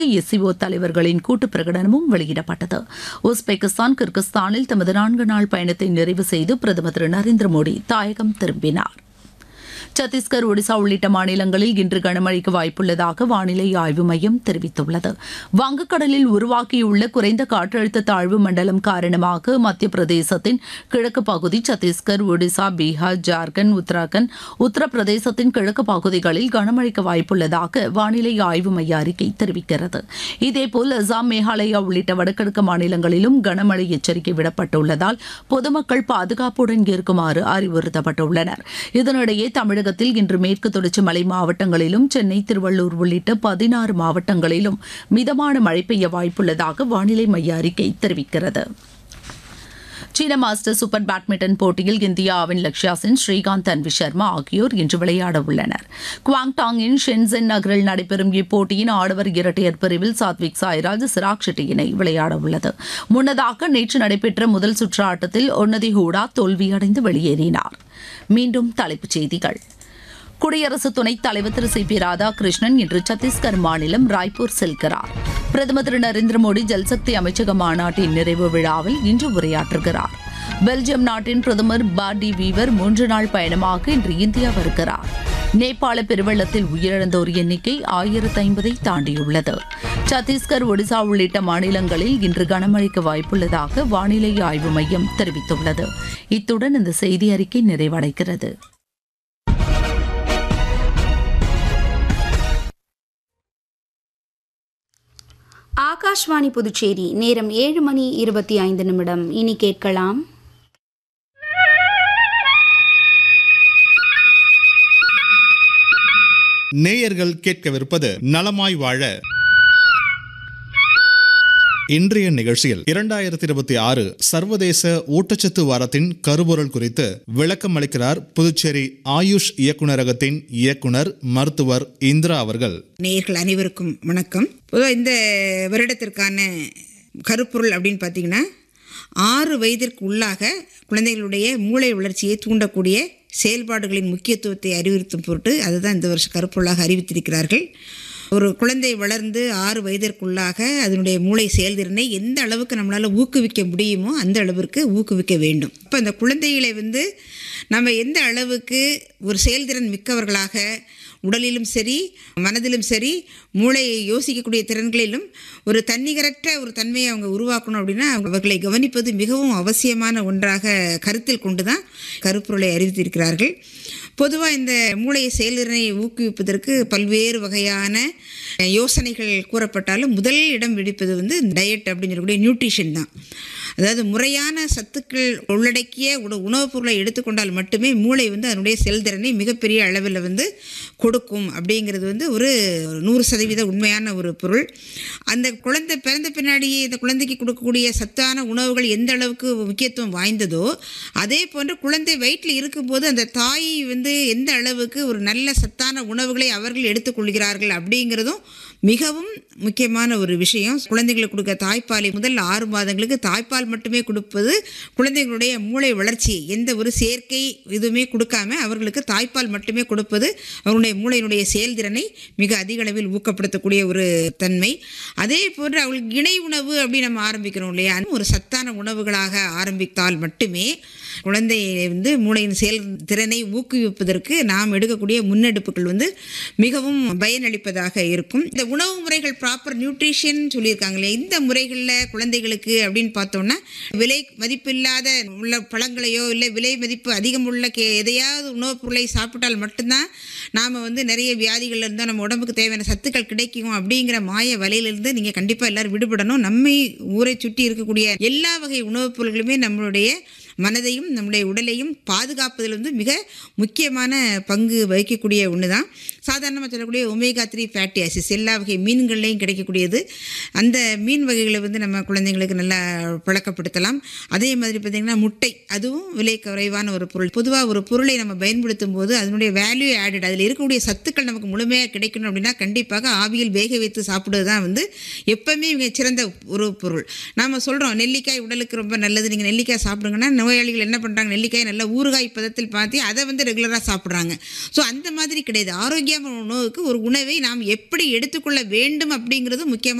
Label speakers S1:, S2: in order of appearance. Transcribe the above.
S1: SEO தலைவர்களின் கூட்டு பிரகடனமும் வெளியிடப்பட்டது உஸ்பெகிஸ்தான் கிர்கிஸ்தானில் தமது நான்கு நாள் பயணத்தை நிறைவு செய்து பிரதமர் திரு நரேந்திர மோடி தாயகம் திரும்பினார் சத்தீஸ்கர் ஒடிசா உள்ளிட்ட மாநிலங்களில் இன்று கனமழைக்கு வாய்ப்புள்ளதாக வானிலை ஆய்வு மையம் தெரிவித்துள்ளது வங்கக்கடலில் உருவாக்கியுள்ள குறைந்த காற்றழுத்த தாழ்வு மண்டலம் காரணமாக மத்திய பிரதேசத்தின் கிழக்கு பகுதி சத்தீஸ்கர் ஒடிசா பீகார் ஜார்க்கண்ட் உத்தராகண்ட் உத்தரப்பிரதேசத்தின் கிழக்கு பகுதிகளில் கனமழைக்கு வாய்ப்புள்ளதாக வானிலை ஆய்வு மைய அறிக்கை தெரிவிக்கிறது இதேபோல் அசாம் மேகாலயா உள்ளிட்ட வடகிழக்கு மாநிலங்களிலும் கனமழை எச்சரிக்கை விடப்பட்டுள்ளதால் பொதுமக்கள் பாதுகாப்புடன் இருக்குமாறு அறிவுறுத்தப்பட்டுள்ளனர் இதனிடையே தமிழகத்தில் இன்று மேற்கு தொடர்ச்சி மலை மாவட்டங்களிலும் சென்னை திருவள்ளூர் உள்ளிட்ட பதினாறு மாவட்டங்களிலும் மிதமான மழை பெய்ய வாய்ப்புள்ளதாக வானிலை மைய அறிக்கை தெரிவிக்கிறது சீன மாஸ்டர் சூப்பர் பேட்மிண்டன் போட்டியில் இந்தியாவின் லக்ஷயா சென் ஸ்ரீகாந்த் தன்வி சர்மா ஆகியோர் இன்று விளையாட உள்ளனர் குவாங்டாங்கின் ஷென்சென் நகரில் நடைபெறும் இப்போட்டியின் ஆடவர் இரட்டையர் பிரிவில் சாத்விக் சாய்ராஜ் சிராக் ஷெட்டி இணை விளையாட உள்ளது முன்னதாக நேற்று நடைபெற்ற முதல் சுற்று ஆட்டத்தில் ஒன்னதி ஹூடா தோல்வியடைந்து வெளியேறினார் மீண்டும் தலைப்புச் செய்திகள் குடியரசு துணைத் தலைவர் திரு சி பி ராதாகிருஷ்ணன் இன்று சத்தீஸ்கர் மாநிலம் ராய்ப்பூர் செல்கிறார் பிரதமர் திரு நரேந்திர மோடி ஜல்சக்தி அமைச்சக மாநாட்டின் நிறைவு விழாவில் இன்று உரையாற்றுகிறார் பெல்ஜியம் நாட்டின் பிரதமர் பார்டி வீவர் மூன்று நாள் பயணமாக இன்று இந்தியா வருகிறார் நேபாள பெருவெள்ளத்தில் உயிரிழந்தோர் எண்ணிக்கை ஆயிரத்து ஐம்பதை தாண்டியுள்ளது சத்தீஸ்கர் ஒடிசா உள்ளிட்ட மாநிலங்களில் இன்று கனமழைக்கு வாய்ப்புள்ளதாக வானிலை ஆய்வு மையம் தெரிவித்துள்ளது இத்துடன் இந்த செய்தி அறிக்கை நிறைவடைகிறது
S2: ஆகாஷ்வாணி புதுச்சேரி நேரம் ஏழு மணி இருபத்தி ஐந்து நிமிடம் இனி கேட்கலாம்
S3: நேயர்கள் கேட்கவிருப்பது நலமாய் வாழ இன்றைய நிகழ்ச்சியில் இரண்டாயிரத்தி இருபத்தி ஆறு சர்வதேச ஊட்டச்சத்து வாரத்தின் கருப்பொருள் குறித்து விளக்கம் அளிக்கிறார் புதுச்சேரி ஆயுஷ் இயக்குநரகத்தின் இயக்குனர் மருத்துவர் இந்திரா அவர்கள்
S4: நேயர்கள் அனைவருக்கும் வணக்கம் பொதுவாக இந்த வருடத்திற்கான கருப்பொருள் அப்படின்னு பார்த்தீங்கன்னா ஆறு வயதிற்கு உள்ளாக குழந்தைகளுடைய மூளை வளர்ச்சியை தூண்டக்கூடிய செயல்பாடுகளின் முக்கியத்துவத்தை அறிவுறுத்தும் பொருட்டு அதுதான் இந்த வருஷ கருப்பொருளாக அறிவித்திருக்கிறார்கள் ஒரு குழந்தை வளர்ந்து ஆறு வயதிற்குள்ளாக அதனுடைய மூளை செயல்திறனை எந்த அளவுக்கு நம்மளால் ஊக்குவிக்க முடியுமோ அந்த அளவிற்கு ஊக்குவிக்க வேண்டும் இப்போ அந்த குழந்தைகளை வந்து நம்ம எந்த அளவுக்கு ஒரு செயல்திறன் மிக்கவர்களாக உடலிலும் சரி மனதிலும் சரி மூளையை யோசிக்கக்கூடிய திறன்களிலும் ஒரு தன்னிகரற்ற ஒரு தன்மையை அவங்க உருவாக்கணும் அப்படின்னா அவர்களை கவனிப்பது மிகவும் அவசியமான ஒன்றாக கருத்தில் கொண்டு தான் கருப்பொருளை அறிவித்திருக்கிறார்கள் பொதுவாக இந்த மூளை செயல்திறனை ஊக்குவிப்பதற்கு பல்வேறு வகையான யோசனைகள் கூறப்பட்டாலும் முதல் இடம் பிடிப்பது வந்து டயட் அப்படின்னு சொல்லக்கூடிய நியூட்ரிஷன் தான் அதாவது முறையான சத்துக்கள் உள்ளடக்கிய உண உணவுப் பொருளை எடுத்துக்கொண்டால் மட்டுமே மூளை வந்து அதனுடைய செயல்திறனை மிகப்பெரிய அளவில் வந்து கொடுக்கும் அப்படிங்கிறது வந்து ஒரு நூறு சதவீத உண்மையான ஒரு பொருள் அந்த குழந்தை பிறந்த பின்னாடியே இந்த குழந்தைக்கு கொடுக்கக்கூடிய சத்தான உணவுகள் எந்த அளவுக்கு முக்கியத்துவம் வாய்ந்ததோ அதே போன்று குழந்தை வயிற்றில் இருக்கும்போது அந்த தாய் வந்து எந்த அளவுக்கு ஒரு நல்ல சத்தான உணவுகளை அவர்கள் எடுத்துக்கொள்கிறார்கள் அப்படிங்கிறதும் மிகவும் முக்கியமான ஒரு விஷயம் குழந்தைகளுக்கு கொடுக்க தாய்ப்பாலை முதல் ஆறு மாதங்களுக்கு தாய்ப்பால் மட்டுமே கொடுப்பது குழந்தைகளுடைய மூளை வளர்ச்சி எந்த ஒரு செயற்கை இதுவுமே கொடுக்காம அவர்களுக்கு தாய்ப்பால் மட்டுமே கொடுப்பது அவர்களுடைய மூளையினுடைய செயல்திறனை மிக அதிக அளவில் ஊக்கப்படுத்தக்கூடிய ஒரு தன்மை அதே போன்று அவர்களுக்கு இணை உணவு அப்படி நம்ம ஆரம்பிக்கிறோம் இல்லையா ஒரு சத்தான உணவுகளாக ஆரம்பித்தால் மட்டுமே குழந்தையை வந்து மூளையின் செயல்திறனை ஊக்குவிப்பதற்கு நாம் எடுக்கக்கூடிய முன்னெடுப்புகள் வந்து மிகவும் பயனளிப்பதாக இருக்கும் இந்த உணவு முறைகள் ப்ராப்பர் நியூட்ரிஷன் சொல்லியிருக்காங்களே இந்த முறைகளில் குழந்தைகளுக்கு அப்படின்னு பார்த்தோம்னா விலை மதிப்பில்லாத உள்ள பழங்களையோ இல்லை விலை மதிப்பு அதிகம் உள்ள கே எதையாவது உணவுப் பொருளை சாப்பிட்டால் மட்டும்தான் நாம் வந்து நிறைய வியாதிகள் இருந்தோம் நம்ம உடம்புக்கு தேவையான சத்துக்கள் கிடைக்கும் அப்படிங்கிற மாய வலையிலிருந்து நீங்கள் கண்டிப்பாக எல்லோரும் விடுபடணும் நம்மை ஊரை சுற்றி இருக்கக்கூடிய எல்லா வகை உணவுப் பொருட்களுமே நம்மளுடைய மனதையும் நம்முடைய உடலையும் பாதுகாப்பதில் வந்து மிக முக்கியமான பங்கு வகிக்கக்கூடிய ஒன்று தான் சாதாரணமாக சொல்லக்கூடிய ஒமேகா த்ரீ ஃபேட்டி ஆசிஸ் எல்லா வகை மீன்கள்லையும் கிடைக்கக்கூடியது அந்த மீன் வகைகளை வந்து நம்ம குழந்தைங்களுக்கு நல்லா பழக்கப்படுத்தலாம் அதே மாதிரி பார்த்திங்கன்னா முட்டை அதுவும் விலை குறைவான ஒரு பொருள் பொதுவாக ஒரு பொருளை நம்ம பயன்படுத்தும் போது அதனுடைய வேல்யூ ஆடட் அதில் இருக்கக்கூடிய சத்துக்கள் நமக்கு முழுமையாக கிடைக்கணும் அப்படின்னா கண்டிப்பாக ஆவியில் வேக வைத்து சாப்பிடுவது தான் வந்து எப்போவுமே மிக சிறந்த ஒரு பொருள் நாம் சொல்கிறோம் நெல்லிக்காய் உடலுக்கு ரொம்ப நல்லது நீங்கள் நெல்லிக்காய் சாப்பிடுங்கன்னா நோயாளிகள் என்ன பண்ணுறாங்க நெல்லிக்காய் நல்ல ஊறுகாய் பதத்தில் பார்த்து அதை வந்து ரெகுலராக சாப்பிட்றாங்க ஸோ அந்த மாதிரி கிடையாது ஆரோக்கிய ஆரோக்கியமான உணவுக்கு ஒரு உணவை நாம் எப்படி எடுத்துக்கொள்ள வேண்டும் அப்படிங்கிறது முக்கியமாக